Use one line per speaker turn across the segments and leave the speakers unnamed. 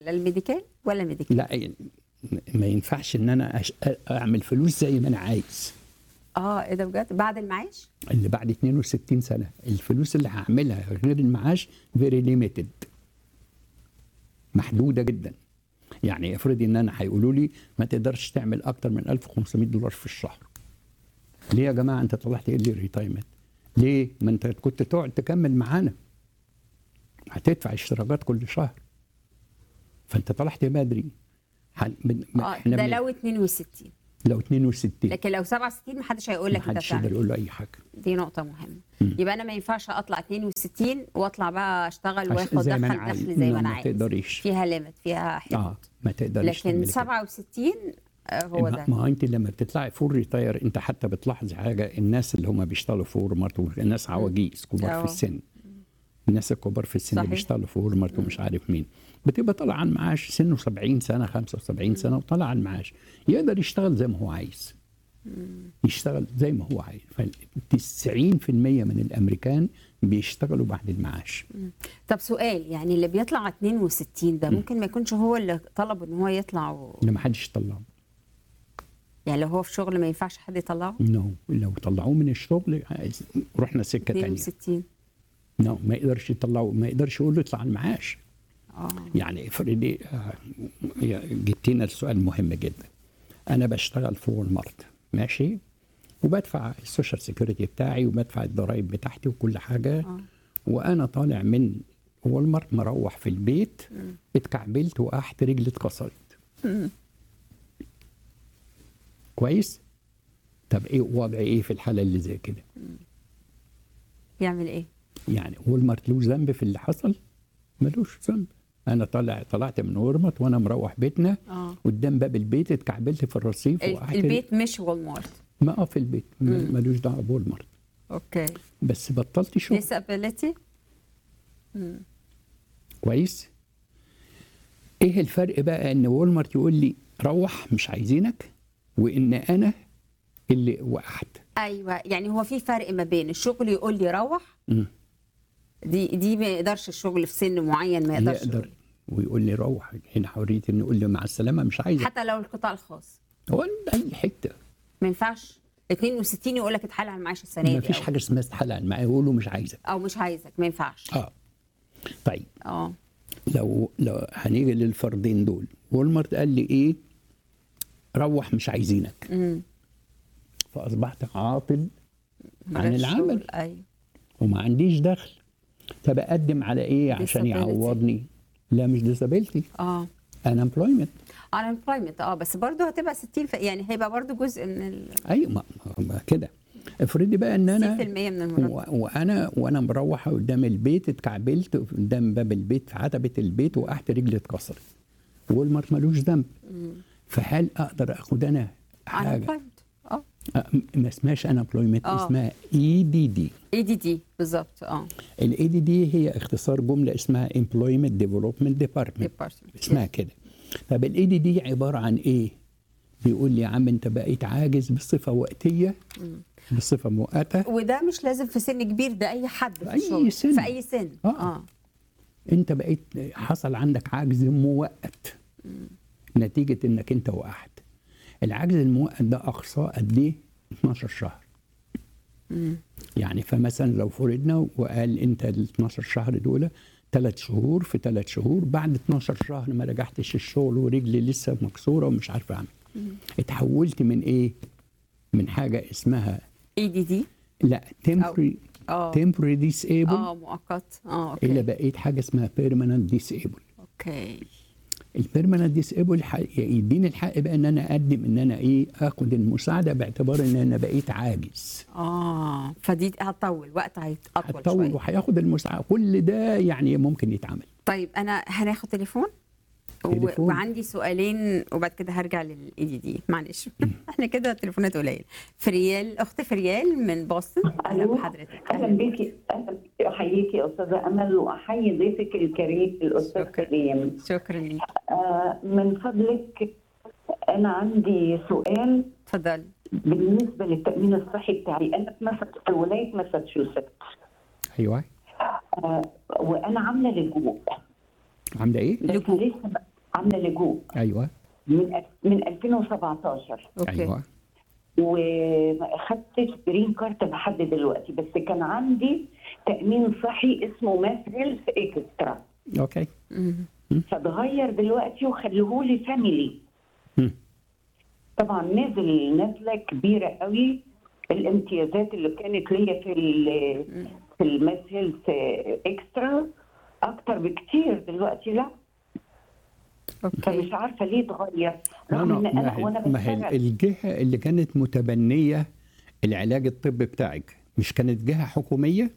لا الميديكال ولا ميديكال
لا يعني ما ينفعش ان انا أش... اعمل فلوس زي ما انا عايز
اه ايه ده بجد بعد المعاش
اللي بعد 62 سنه الفلوس اللي هعملها غير المعاش فيري ليميتد محدوده جدا يعني افرضي ان انا هيقولوا لي ما تقدرش تعمل اكتر من 1500 دولار في الشهر ليه يا جماعه انت طلعت ايه لي ريتايمنت ليه ما انت كنت تقعد تكمل معانا هتدفع اشتراكات كل شهر فانت طلعت بدري هن- من-
اه
إحنا
ده
من-
لو 62
لو 62
لكن لو 67 محدش هيقول لك انت
محدش يقدر
بتعمل
يقول له اي حاجه
دي نقطة مهمة
مم.
يبقى أنا ما ينفعش أطلع 62 وأطلع بقى أشتغل
عشان
وآخد
زي ما
دخل
أنا عايز.
دخل زي
لا،
ما أنا
ما
عايز
تقدريش.
فيها ليميت فيها حدود
اه ما تقدريش
لكن
تعملي كده.
67 آه، هو
ما-
ده
ما هو انت لما بتطلعي فور ريتاير انت حتى بتلاحظي حاجه الناس اللي هم بيشتغلوا فور مرتو الناس عواجيز كبار
اه.
في السن الناس الكبار في السن اللي
صحيح.
بيشتغلوا فور مرتو مش عارف مين بتبقى طالع على المعاش سنه 70 سنه 75 سنه وطالع على المعاش يقدر يشتغل زي ما هو عايز يشتغل زي ما هو عايز ف 90% من الامريكان بيشتغلوا بعد المعاش
طب سؤال يعني اللي بيطلع 62 ده ممكن ما يكونش هو اللي طلب إن هو يطلع و...
اللي ما حدش يطلعه
يعني لو هو في شغل ما ينفعش حد يطلعه
نو لو طلعوه من الشغل رحنا سكه ثانيه
62
نو ما يقدرش يطلعوا ما يقدرش يقول له اطلع المعاش
اه
يعني افرضي آه، يا- جبتينا السؤال مهم جدا انا بشتغل في وول مارت ماشي وبدفع السوشيال سيكيورتي بتاعي وبدفع الضرايب بتاعتي وكل حاجه
آه.
وانا طالع من وول مارت مروح في البيت اتكعبلت وقعت رجلي اتكسرت كويس طب ايه وضعي ايه في الحاله اللي زي كده
يعمل إيه؟
يعني وولمارت له ذنب في اللي حصل ملوش ذنب انا طالع طلعت من وولمارت وانا مروح بيتنا
اه
قدام باب البيت اتكعبلت في الرصيف
ال-
وقعدت
البيت مش والمارت
ما اه في البيت م- ملوش دعوه بولمارت
اوكي
بس بطلت شغل
disability
كويس ايه الفرق بقى ان وولمارت يقول لي روح مش عايزينك وان انا اللي وقعت
ايوه يعني هو في فرق ما بين الشغل يقول لي روح
مم.
دي دي ما يقدرش الشغل في سن معين ما يقدرش
يقدر ويقول لي روح هنا حريتي انه يقول لي مع السلامه مش عايزك
حتى لو القطاع الخاص
هو اي حته
ما ينفعش 62 يقول لك اتحال على المعاش السنه دي
ما فيش
أو-
حاجه اسمها استحاله معاه يقولوا مش عايزك
او مش عايزك ما ينفعش
اه طيب
اه
لو لو هنيجي للفردين دول وولمارت قال لي ايه روح مش عايزينك
امم
فاصبحت عاطل عن
غير
العمل
الشغل، ايوه
وما عنديش دخل طب اقدم على ايه عشان
Disability.
يعوضني لا مش ديسابيلتي
اه
انا امبلويمنت
unemployment اه بس برضه هتبقى 60 ف... يعني هيبقى برضه جزء من ال
ايوه ما ما كده افرضي بقى ان
60%
انا
من المرتب
و- وانا وانا مروحه قدام البيت اتكعبلت قدام باب البيت في عتبه البيت وقعت رجلي اتكسرت وولمارت ملوش ذنب فهل اقدر اخد انا حاجه
unemployment اه
أه، ما اسمهاش انا امبلويمنت
آه.
اسمها اي دي دي
اي دي دي بالظبط اه
الاي دي دي هي اختصار جمله اسمها امبلويمنت ديفلوبمنت ديبارتمنت
department
اسمها كده طب الاي دي دي عباره عن ايه بيقول لي يا عم انت بقيت عاجز بصفه وقتيه بصفه مؤقته
وده مش لازم في سن كبير ده اي حد في
أي
الشغل.
سن.
في اي سن
آه.
اه
انت بقيت حصل عندك عجز مؤقت نتيجه انك انت وقعت العجز المؤقت ده اقصاه قد ايه 12 شهر يعني فمثلا لو فرضنا وقال انت ال 12 شهر دول ثلاث شهور في ثلاث شهور بعد 12 شهر ما رجعتش الشغل ورجلي لسه مكسوره ومش عارف اعمل اتحولت من ايه من حاجه اسمها
اي دي دي
لا temporary
اه
temporary disable
اه مؤقت اه
الى
اوكي
بقيت حاجه اسمها permanent disable
اوكي
البيرمننت ديسيبل يديني الحق بقى ان انا اقدم ان انا ايه اخد المساعده باعتبار ان انا بقيت عاجز
اه فدي هتطول وقت هيطول
هتطول
شويه
وهياخد المساعده كل ده يعني ممكن يتعمل
طيب انا هناخد تليفون و...
تليفون.
وعندي سؤالين وبعد كده هرجع للاي دي دي معلش احنا كده تليفونات قليل فريال اخت فريال من بoston اهلا
ألو.
بحضرتك
اهلا بيكي اهلا بيكي احييكي يا استاذه امل واحيي ضيفك الكريم الاستاذ
شكرا.
كريم
شكرا ليك
آه من فضلك انا عندي سؤال
اتفضلي
بالنسبه للتامين الصحي بتاعي انا في مسا- في ولايه ماساتشوستس
ايوه
آه وانا عامله لجوء
عامله ايه؟
بس
لجوء.
لسه عامله لجوء
ايوه
من أل- من 2017
اوكي
ايوه
وما اخدتش جرين كارت لحد دلوقتي بس كان عندي تامين صحي اسمه ماس هيلث اكسترا
اوكي
مم.
فاتغير دلوقتي وخلوهولي فاميلي
مم.
طبعا نزل نزله كبيره قوي الامتيازات اللي كانت ليا في ال في الماس هيلث اكسترا اكتر بكتير دلوقتي لا
اوكي
فمش عارفه ليه اتغير
ما
رغم ان
أنا-
انا
ما هي-
وانا
ما هي
بشتغل
الجهه اللي كانت متبنيه العلاج الطبي بتاعك مش كانت جهه حكوميه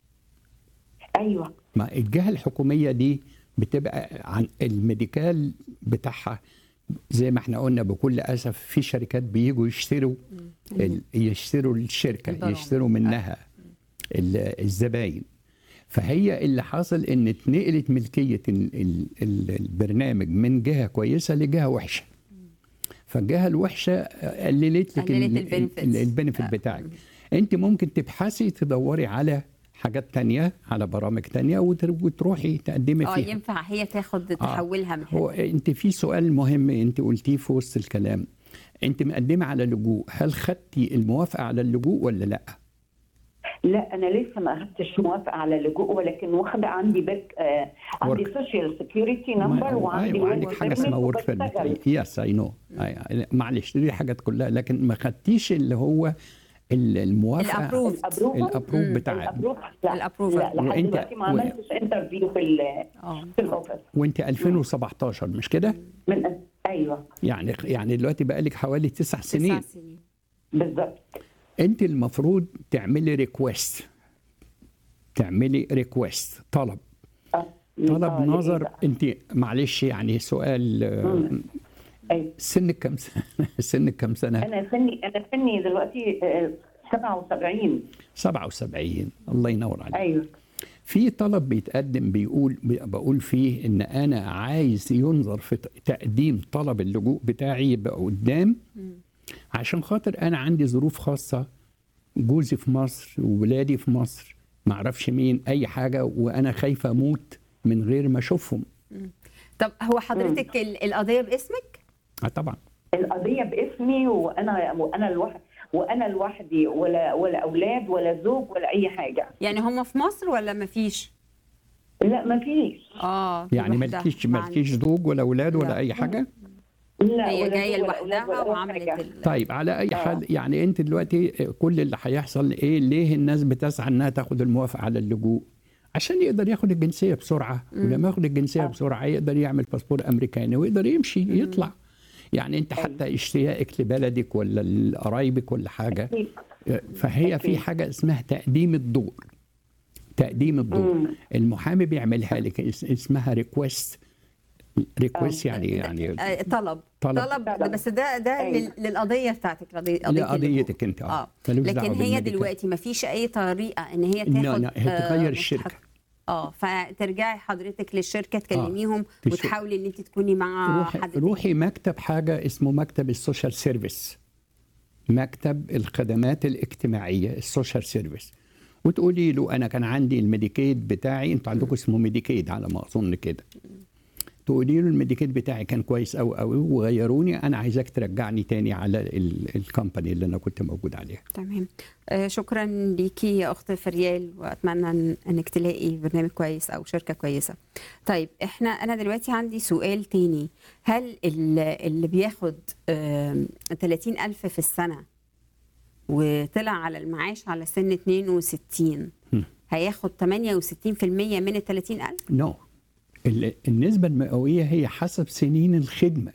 ايوه
ما الجهه الحكوميه دي بتبقى عن الميديكال بتاعها زي ما احنا قلنا بكل اسف في شركات بيجوا يشتروا ال- يشتروا الشركه
البرامج.
يشتروا منها ال- الزباين فهي اللي حاصل ان اتنقلت ملكيه ال- ال- ال- البرنامج من جهه كويسه لجهه وحشه فالجهه الوحشه قللت لك
قللت
ال-
البنفيتس.
ال- البنفيت بتاعك انت ممكن تبحثي تدوري على حاجات تانية على برامج تانية وتر- وتروحي تقدمي
اه
فيها
ينفع هي تاخد تحولها من
هو
حته
انت في سؤال مهم انت قلتيه في وسط الكلام انت مقدمه على لجوء هل خدتي الموافقه على اللجوء ولا لا
لا انا لسه ما اخدتش موافقه على اللجوء ولكن واخده عندي بك آه عندي
Work.
سوشيال سكيورتي
ما-
نمبر وعندي
أيوة، عندك
work
حاجه
permit
اسمها ورك
وبشتغل.
يس اي نو معلش دي حاجات كلها لكن ما خدتيش اللي هو ال- الموافقه
الابروف
الابروفال
الابروف بتاعك
الابروف لا
الأبروفال.
لا لحد
وأنت-
دلوقتي ما
و-
عملتش انترفيو في ال-
اه
في الاوفيس
وانت 2017 مش كده
من ايوه
يعني يعني دلوقتي بقالك حوالي تسع سنين
تسع سنين
بالظبط
انت المفروض تعملي ريكويست تعملي ريكويست طلب
آه.
طلب
آه،
نظر
لإيه بقى؟
انت معلش يعني سؤال آه،
أيوة.
سنك كم سنه سنك كم سنه
انا سني انا سني دلوقتي آه، 77
77 الله ينور عليك
ايوه
في طلب بيتقدم بيقول بقول فيه ان انا عايز ينظر في تقديم طلب اللجوء بتاعي يبقى قدام عشان خاطر انا عندي ظروف خاصه جوزي في مصر وولادي في مصر معرفش مين اي حاجه وانا خايفه اموت من غير ما اشوفهم
طب هو حضرتك ال- القضيه باسمك؟
اه طبعا
القضيه باسمي وانا وانا لوحدي وانا لوحدي ولا ولا اولاد ولا زوج ولا اي حاجه
يعني هم في مصر ولا ما فيش؟
لا ما فيش
اه في
يعني
لوحدها.
مالكيش
مع-
مالكيش زوج ولا اولاد ولا
لا.
اي حاجه
لا
هي
ولا
جايه
زوج ولا أولاد
لوحدها
ولا أي
وعملت
حاجة.
ال...
طيب على اي
آه.
حال يعني انت دلوقتي كل اللي هيحصل ايه ليه الناس بتسعى انها تاخد الموافقه على اللجوء عشان يقدر ياخد الجنسيه بسرعه ولما ياخد الجنسيه بسرعه يقدر يعمل باسبور امريكاني ويقدر يمشي يطلع يعني انت حتى اشتياقك لبلدك ولا لقرايبك ولا حاجه
أكيد.
فهي في
أكيد.
حاجه اسمها تقديم الدور تقديم الدور
مم.
المحامي بيعملها لك اس- اسمها ريكويست ريكويست يعني يعني
آه، طلب
طلب.
طلب ده بس ده ده
أيوة.
لل- للقضيه بتاعتك قضيه قضية
لقضيتك انت
اه
ملوش دعوة
لكن هي
بالميديكال.
دلوقتي ما فيش اي طريقه ان هي
لا،
تاخد
لا، هي
آه،
تغير
مش
الشركة.
حق- اه فترجعي حضرتك للشركه تكلميهم
تشوف.
وتحاولي ان انت تكوني مع
روحي
حد تاني.
روحي مكتب حاجه اسمه مكتب السوشيال سيرفيس مكتب الخدمات الاجتماعيه السوشيال سيرفيس وتقولي له انا كان عندي الميديكيد بتاعي انتوا عندكم اسمه ميديكيد على ما اظن كده تقولي له الميديكيد بتاعي كان كويس قوي قوي وغيروني انا عايزاك ترجعني تاني على ال- الكومباني اللي انا كنت موجود عليها
تمام آه، شكرا ليكي يا اخت فريال واتمنى إن- انك تلاقي برنامج كويس او شركه كويسه طيب احنا انا دلوقتي عندي سؤال تاني هل ال- اللي بياخد آم، 30 الف في السنه وطلع على المعاش على سن 62
هم.
هياخد 68% من ال 30 الف
نو no. النسبه المئويه هي حسب سنين الخدمه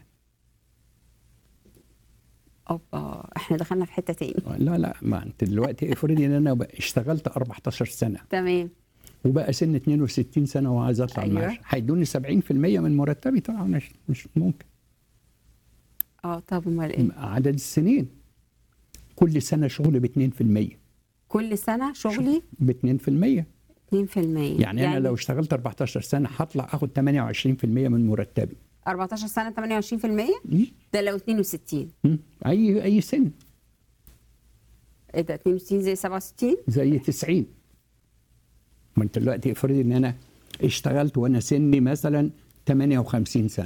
اوبا احنا دخلنا في حته تاني
لا لا ما انت دلوقتي افرضي ان انا بقى اشتغلت 14 سنه
تمام
وبقى سن 62 سنه وعايز اطلع
أيوة.
المعاش هيدوني 70% من مرتبي طبعا مش مش ممكن
اه طب امال ايه
عدد السنين كل سنه شغل ب 2%
كل سنه شغلي
ب 2%
2%
يعني, انا لو اشتغلت 14 سنه هطلع اخد 28% من مرتبي
14 سنه 28%
م?
ده لو 62
م? اي اي سن
ايه ده 62 زي 67
زي 90 ما انت دلوقتي افرضي ان انا اشتغلت وانا سني مثلا 58 سنه